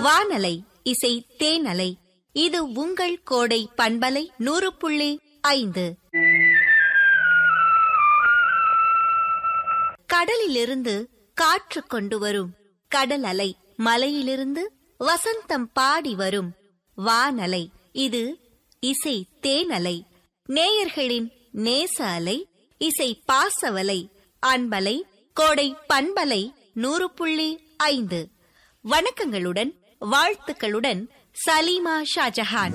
வானலை இசை தேனலை இது உங்கள் கோடை பண்பலை நூறு புள்ளி ஐந்து கடலிலிருந்து காற்று கொண்டு வரும் கடல் அலை மலையிலிருந்து வசந்தம் பாடி வரும் வானலை இது இசை தேனலை நேயர்களின் நேச அலை இசை பாசவலை அன்பலை கோடை பண்பலை நூறு புள்ளி ஐந்து வணக்கங்களுடன் வாழ்த்துக்களுடன் சலீமா ஷாஜஹான்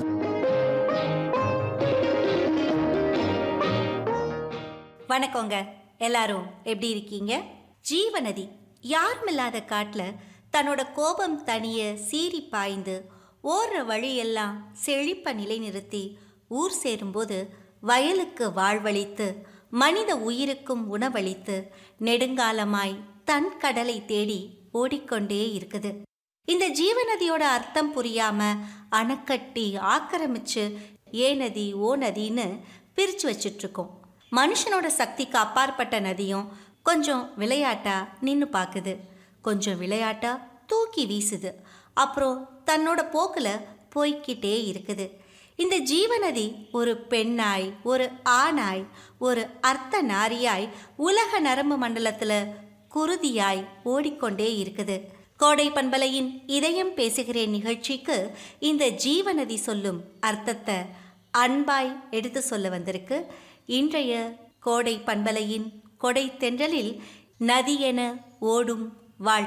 வணக்கங்க எல்லாரும் எப்படி இருக்கீங்க ஜீவநதி யாருமில்லாத காட்டுல தன்னோட கோபம் தனிய சீறி பாய்ந்து ஓடுற வழியெல்லாம் செழிப்ப நிலைநிறுத்தி ஊர் சேரும்போது வயலுக்கு வாழ்வளித்து மனித உயிருக்கும் உணவளித்து நெடுங்காலமாய் தன் கடலை தேடி ஓடிக்கொண்டே இருக்குது இந்த ஜீவநதியோட அர்த்தம் புரியாம அணைக்கட்டி ஆக்கிரமிச்சு ஏ நதி ஓ நதின்னு பிரிச்சு வச்சிட்டு இருக்கோம் மனுஷனோட சக்திக்கு அப்பாற்பட்ட நதியும் கொஞ்சம் விளையாட்டா நின்று பார்க்குது கொஞ்சம் விளையாட்டா தூக்கி வீசுது அப்புறம் தன்னோட போக்குல போய்க்கிட்டே இருக்குது இந்த ஜீவநதி ஒரு பெண்ணாய் ஒரு ஆணாய் ஒரு அர்த்த நாரியாய் உலக நரம்பு மண்டலத்துல குருதியாய் ஓடிக்கொண்டே இருக்குது கோடை பண்பலையின் இதயம் பேசுகிறேன் நிகழ்ச்சிக்கு இந்த ஜீவநதி சொல்லும் அர்த்தத்தை அன்பாய் எடுத்து சொல்ல வந்திருக்கு இன்றைய கோடை பண்பலையின் கொடை தென்றலில் நதி என ஓடும் வாழ்